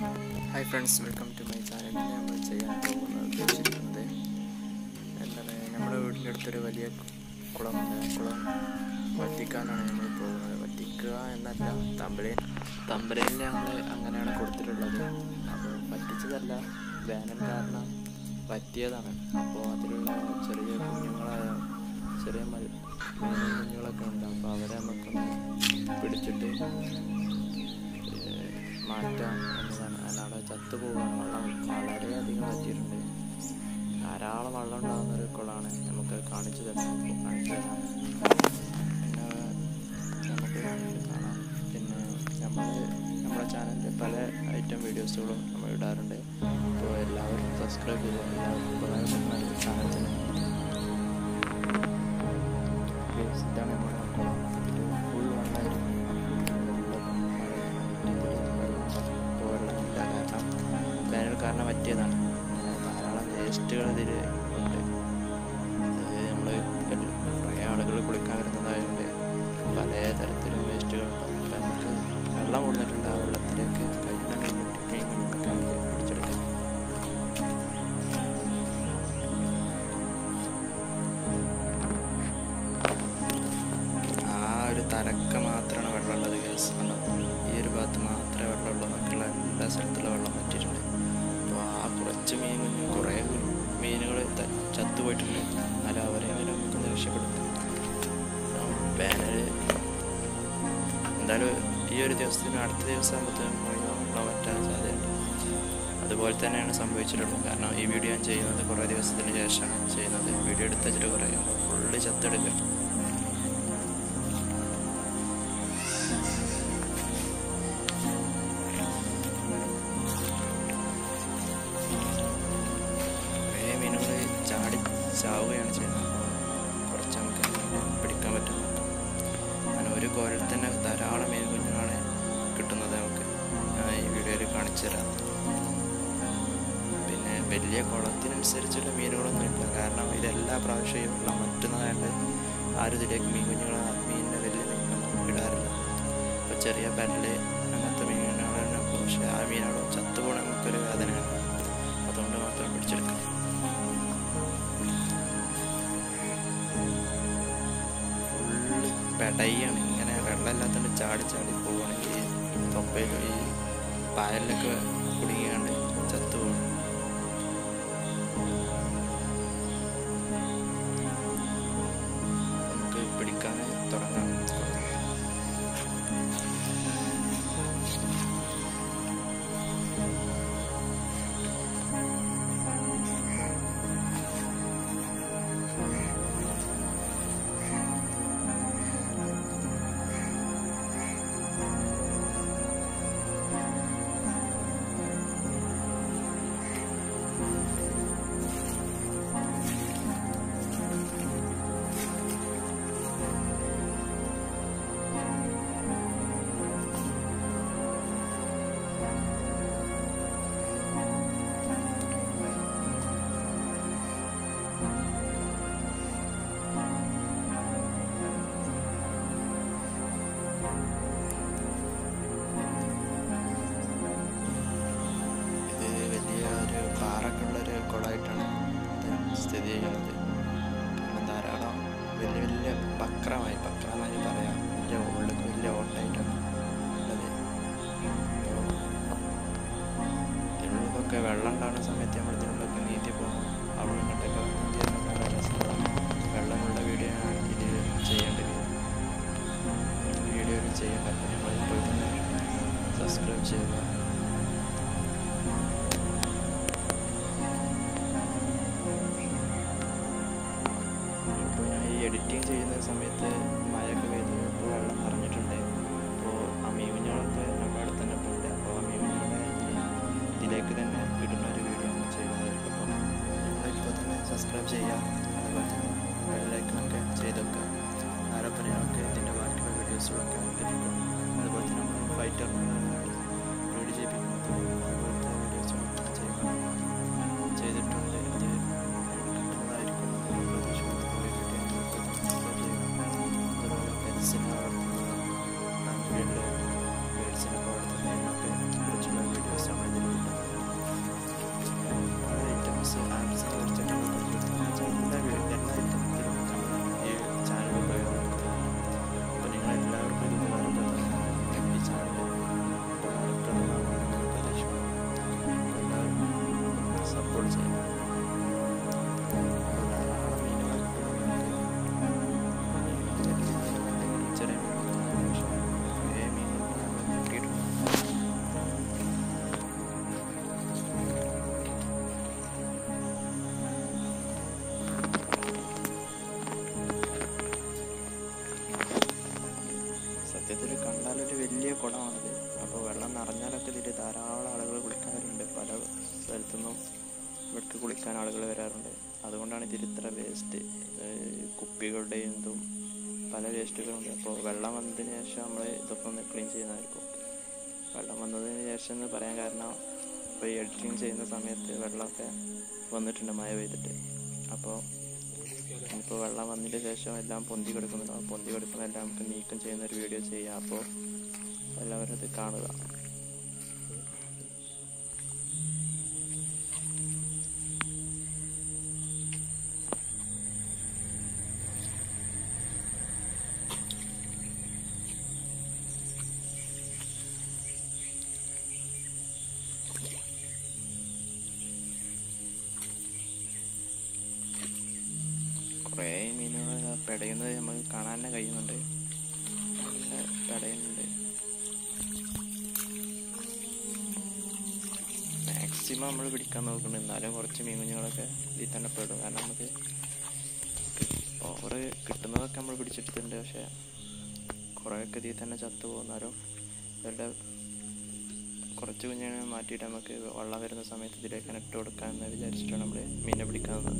hi friends welcome to my channel നമ്മൾ ചെയ്യാൻ പോകുന്നത് ഉദ്ദേശിക്കുന്നത് എന്താണ് നമ്മുടെ വീടിൻ്റെ അടുത്തൊരു വലിയ കുളമുണ്ട് ആ കുളം വറ്റിക്കാനാണ് നമ്മൾ പോകുന്നത് വറ്റിക്കുക എന്നല്ല തമ്പലയിൽ തമ്പലയിൽ ഞങ്ങൾ അങ്ങനെയാണ് കൊടുത്തിട്ടുള്ളത് അപ്പോൾ വറ്റിച്ചതല്ല വേനൽ കാരണം വറ്റിയതാണ് അപ്പോൾ അതിലുള്ള ചെറിയ കുഞ്ഞുങ്ങളായ ചെറിയ മൽ മീൻ കുഞ്ഞുങ്ങളൊക്കെ ഉണ്ട് അപ്പോൾ അവരെ നമുക്കൊന്ന് പിടിച്ചിട്ട് ഏഹ് മാറ്റാം എന്നതാണ് അല്ലാതെ ചത്തുപോകാൻ വെള്ളം വളരെയധികം പറ്റിയിട്ടുണ്ട് ധാരാളം വെള്ളം ഉണ്ടാകുന്ന ഒരു കുളമാണ് നമുക്ക് കാണിച്ചു തരാം ഇപ്പോൾ കാണിച്ചു തരാം പിന്നെ നമുക്ക് കാണാം പിന്നെ നമ്മൾ നമ്മുടെ ചാനലിൽ പല ഐറ്റം വീഡിയോസുകളും നമ്മൾ ഇടാറുണ്ട് അപ്പോൾ എല്ലാവരും സബ്സ്ക്രൈബ് ചെയ്യുക എല്ലാവർക്കും ഉപകാരപ്പെടുന്ന ഒരു ചാനൽ തന്നെ Please, ഇതാണ് നമ്മുടെ കുളം ഇതിൽ ഫുൾ വെള്ളമായിരുന്നു ഇപ്പോൾ വെള്ളമില്ല കാരണം വേനൽ കാരണം പറ്റിയതാണ് ധാരാളം വേസ്റ്റുകൾ ഇതിൽ ഉണ്ട് അത് നമ്മൾ കുറേ ആളുകൾ കുളിക്കാൻ വരുന്നതായതുകൊണ്ട് പല തരത്തിലും വേസ്റ്റുകൾ ഉണ്ടാവും അപ്പം നമുക്ക് വെള്ളം കൊടുത്തിട്ടുണ്ട് ആ വെള്ളത്തിലേക്ക് കഴിഞ്ഞ കഴിഞ്ഞിട്ട് നമുക്ക് പിടിച്ചെടുക്കാം ആ ഒരു തലക്ക മാത്രമാണ് വെള്ളമുള്ളത് ഗ്യാസ് കണ്ടോ ഈ ഒരു ഭാഗത്ത് മാത്രമേ വെള്ളമുള്ളൂ ബാക്കിയുള്ള എല്ലാ സ്ഥലത്തുള്ള വെള്ളം പറ്റിയിട്ടുണ്ട് അപ്പോൾ ആ കുറച്ച് മീൻ കുഞ്ഞ് കുറേ മീനുകൾ ചത്തുപോയിട്ടുണ്ട് എന്നാലും അവരെ അങ്ങനെ നമുക്കൊന്ന് രക്ഷപ്പെടുത്താം വേനൽ എന്തായാലും ഈ ഒരു ദിവസത്തിന് അടുത്ത ദിവസം ആകുമ്പോഴത്തേക്കും മുഴുവൻ വെള്ളം പറ്റാൻ സാധ്യതയുണ്ട് അതുപോലെ തന്നെയാണ് സംഭവിച്ചിട്ടുള്ളത് കാരണം ഈ വീഡിയോ ഞാൻ ചെയ്യുന്നത് കുറേ ദിവസത്തിന് ശേഷമാണ് ചെയ്യുന്നത് വീഡിയോ എടുത്ത് വെച്ചിട്ട് കുറേ ഫുള്ള് ചത്തെടുക്കുക കുറേ മീനുകൾ ചാടി ചാവുകയാണ് ചെയ്യുന്നത് കുറച്ച് നമുക്ക് അങ്ങനെ പിടിക്കാൻ പറ്റും അങ്ങനെ ഒരു കോരിൽ തന്നെ ധാരാളം മീൻ കുഞ്ഞുങ്ങളാണ് കിട്ടുന്നത് നമുക്ക് ഞാൻ ഈ വീഡിയോയിൽ കാണിച്ചു തരാം പിന്നെ വലിയ കുളത്തിനനുസരിച്ചുള്ള മീനുകളൊന്നും ഇല്ല കാരണം ഇതെല്ലാ പ്രാവശ്യവും വെള്ളം വറ്റുന്നതായത് ആരും ഇതിലേക്ക് മീൻ കുഞ്ഞുങ്ങൾ മീനിൻ്റെ വലിയ മീനൊന്നും ഇടാറില്ല അപ്പോൾ ചെറിയ പരല് അങ്ങനത്തെ മീനുകളാണ് പക്ഷേ ആ മീനുകൾ ചത്തുപോകണം നമുക്കൊരു വേദനയാണ് അതുകൊണ്ട് മാത്രം പിടിച്ചെടുക്കാം ഫുള്ള് പെടയാണ് ഇങ്ങനെ വെള്ളമില്ലാത്തതുകൊണ്ട് ചാടി ചാടി പോവുകയാണെങ്കിൽ തൊപ്പയിൽ ഈ പായലിലൊക്കെ കുടുങ്ങിയാണ്ട് ചത്തുപോകും നമുക്ക് പിടിക്കാൻ തുടങ്ങാം ഇത് വലിയ ഒരു പാറക്കുള്ളൊരു കുളമായിട്ടാണ് ഇത് സ്ഥിതി ചെയ്യുന്നത് കാരണം ധാരാളം വലിയ വലിയ പക്രമായി പക്രമായി പറയാം വലിയ ഉള്ളിൽ വലിയ ഓട്ടായിട്ടാണ് ഉള്ളത് ഇതിനുള്ളിലൊക്കെ വെള്ളം ഉണ്ടാകുന്ന സമയത്ത് നമ്മൾ ഇതിനുള്ളിലൊക്കെ നീന്തി പോകും അവിടെ ഇങ്ങോട്ടൊക്കെ നീന്തി നല്ല രസമാണ് വെള്ളമുള്ള വീഡിയോ ആണ് ഇതിൽ ചെയ്യേണ്ടത് വീഡിയോയിൽ ചെയ്യേണ്ട അപ്പോൾ നമ്മൾ ഇപ്പോൾ തന്നെ സബ്സ്ക്രൈബ് ചെയ്യുക ഇപ്പോൾ ഞാൻ ഈ എഡിറ്റിംഗ് ചെയ്യുന്ന സമയത്ത് മഴയൊക്കെ പെയ്ത് ഇപ്പോൾ വെള്ളം നിറഞ്ഞിട്ടുണ്ട് അപ്പോൾ ആ മീനുകളൊക്കെ നമ്മുടെ അടുത്ത് തന്നെ പോയില്ല അപ്പോൾ ആ മീനുകളെ ഇതിലേക്ക് തന്നെ ഇടുന്ന ഒരു വീഡിയോ നമ്മൾ ചെയ്യുന്നതായിരിക്കും അപ്പോൾ നിങ്ങളിപ്പോൾ തന്നെ സബ്സ്ക്രൈബ് ചെയ്യുക അതുപോലെ തന്നെ ബെല്ലൈക്കണൊക്കെ ചെയ്ത് വെക്കുക ആരൊക്കെ ഞങ്ങൾക്ക് ഇതിൻ്റെ ബാക്കിയുള്ള വീഡിയോസുകളൊക്കെ ലഭിക്കും അതുപോലെ തന്നെ നമ്മൾ ഫൈറ്റർ റീഡ് ചെയ്യിപ്പിക്കുന്നത് അതുപോലത്തെ വീഡിയോസുകളൊക്കെ ചെയ്യുന്നത് ചെയ്തിട്ടുണ്ട് അത് കിട്ടുന്നതായിരിക്കും പ്രതീക്ഷിക്കുന്നത് സബ്സ്ക്രൈബ് ചെയ്യുക അതുപോലെ പെൻസിനെ വളർത്തുന്നത് വീട്ടിൽ ബേഡ്സിനെ വളർത്തുന്നതിനൊക്കെ കുറിച്ചുള്ള വീഡിയോസാണ് ഇതിൽ കൺട്രോൾ ചെയ്യാം അപ്പോൾ ധാരാളം മീനുകളൊക്കെ നമുക്ക് ചെറിയ മീനുകളാണ് പക്ഷേ കുറേ മീനുകൾ നമ്മൾ കിട്ടിയിട്ടുണ്ട് സത്യത്തിൽ കണ്ടാലൊരു വലിയ കുളമാണിത് അപ്പോൾ വെള്ളം നിറഞ്ഞാലൊക്കെ ഇതിൽ ധാരാളം ആളുകൾ കുളിക്കാൻ വരുന്നുണ്ട് പല സ്ഥലത്തുനിന്നും ഇവിടേക്ക് കുളിക്കാൻ ആളുകൾ വരാറുണ്ട് അതുകൊണ്ടാണ് ഇതിൽ ഇത്ര വേസ്റ്റ് കുപ്പികളുടെയും ഇതും പല വേസ്റ്റുകളുണ്ട് അപ്പോൾ വെള്ളം വന്നതിന് ശേഷം നമ്മൾ ഇതൊക്കെ ഒന്ന് ക്ലീൻ ചെയ്യുന്നതായിരിക്കും വെള്ളം വന്നതിന് ശേഷം എന്ന് പറയാൻ കാരണം ഇപ്പോൾ ഈ എഡിറ്റിങ് ചെയ്യുന്ന സമയത്ത് വെള്ളമൊക്കെ വന്നിട്ടുണ്ട് മഴ പെയ്തിട്ട് അപ്പോൾ ഇപ്പോൾ വെള്ളം വന്നതിന് ശേഷം എല്ലാം പൊന്തി കിടക്കുന്നുണ്ടാവും പൊന്തി കിടക്കുന്നതെല്ലാം നമുക്ക് നീക്കം ചെയ്യുന്ന ഒരു വീഡിയോ ചെയ്യാം അപ്പോൾ എല്ലാവരും അത് കാണുക കുറേ മീനുകൾ പെടയുന്നത് നമുക്ക് കാണാൻ തന്നെ കഴിയുന്നുണ്ട് ഒക്കെ പെടയുന്നുണ്ട് മാക്സിമം നമ്മൾ പിടിക്കാൻ നോക്കുന്നുണ്ട് എന്നാലും കുറച്ച് മീൻ കുഞ്ഞുങ്ങളൊക്കെ ഇതിൽ തന്നെ പെടും കാരണം നമുക്ക് ഓവർ കിട്ടുന്നതൊക്കെ നമ്മൾ പിടിച്ചെടുത്തിട്ടുണ്ട് പക്ഷേ കുറേയൊക്കെ ഇതിൽ തന്നെ ചത്തു പോകുന്നാലും ഇവരുടെ കുറച്ച് കുഞ്ഞിനെ മാറ്റിയിട്ട് നമുക്ക് വെള്ളം വരുന്ന സമയത്ത് ഇതിലേക്ക് ഇട്ട് കൊടുക്കാമെന്ന് വിചാരിച്ചിട്ടാണ് നമ്മൾ മീനെ പിടിക്കാൻ നിന്നത്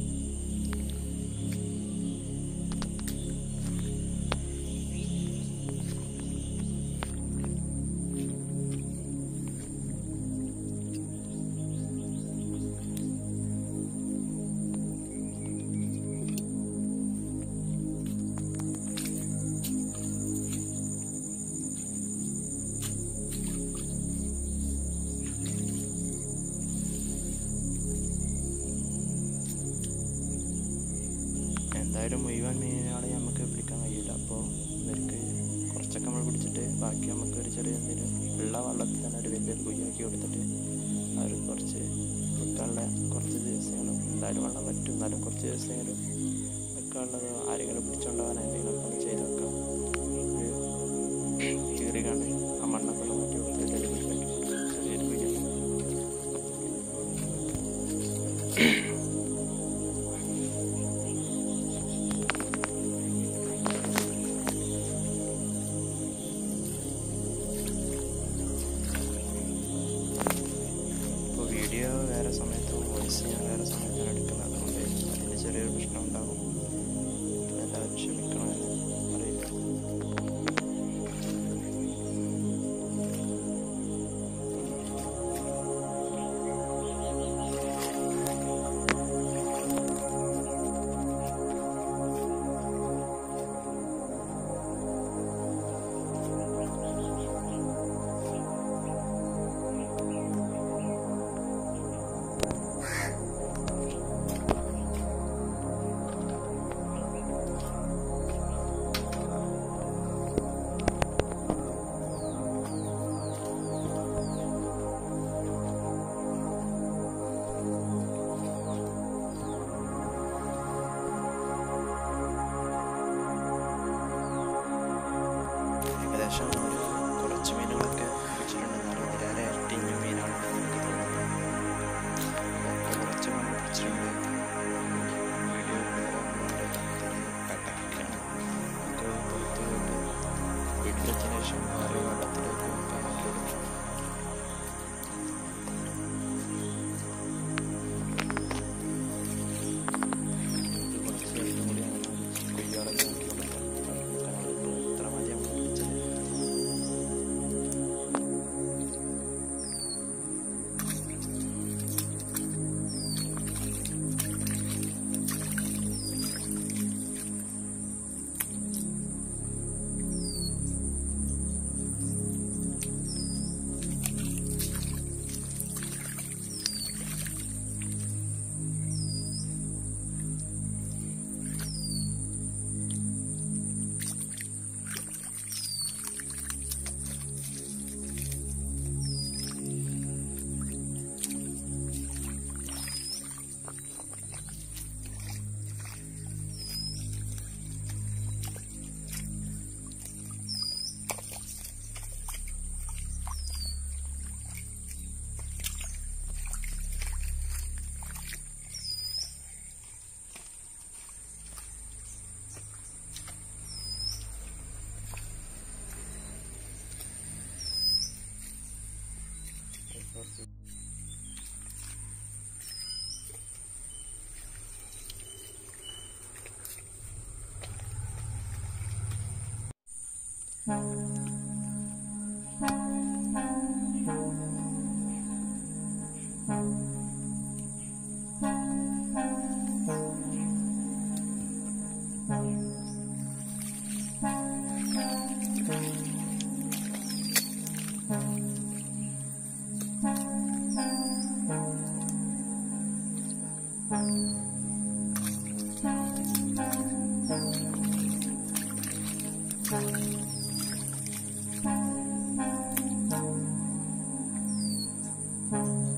എന്തായാലും മുഴുവൻ മീനുകളെ നമുക്ക് പിടിക്കാൻ കഴിയില്ല അപ്പോൾ ഇവർക്ക് കുറച്ചൊക്കെ നമ്മൾ പിടിച്ചിട്ട് ബാക്കി നമുക്ക് ഒരു ചെറിയ എന്തെങ്കിലും ഉള്ള വള്ളത്തിൽ തന്നെ ഒരു വലിയൊരു കുയ്യാക്കി കൊടുത്തിട്ട് അവർ കുറച്ച് വെക്കാനുള്ള കുറച്ച് ദിവസങ്ങളും എന്തായാലും വെള്ളം പറ്റും എന്നാലും കുറച്ച് ദിവസമെങ്കിലും വെക്കാനുള്ളത് ആരെങ്കിലും പിടിച്ചുകൊണ്ടുപോകാൻ എന്തെങ്കിലും ഒന്ന് ചെയ്ത് വെക്കാം ഒരു കീറി കണ്ട് ആ മണ്ണൊക്കെ ഒന്ന് മാറ്റി കൊടുത്തിട്ട് ഒരു കുയ്യാക്കി കൊടുക്കും ചെറിയൊരു കുയ്യാക്കി ഇപ്പോൾ വീഡിയോ വേറെ സമയത്ത് വോയിസ് ഞാൻ വേറെ സമയത്താണ് എടുക്കുന്നത് അതുകൊണ്ട് അതിന് ചെറിയൊരു പ്രശ്നം ഉണ്ടാകും എല്ലാവരും ക്ഷമിക്കണമെന്ന് അറിയില്ല Thank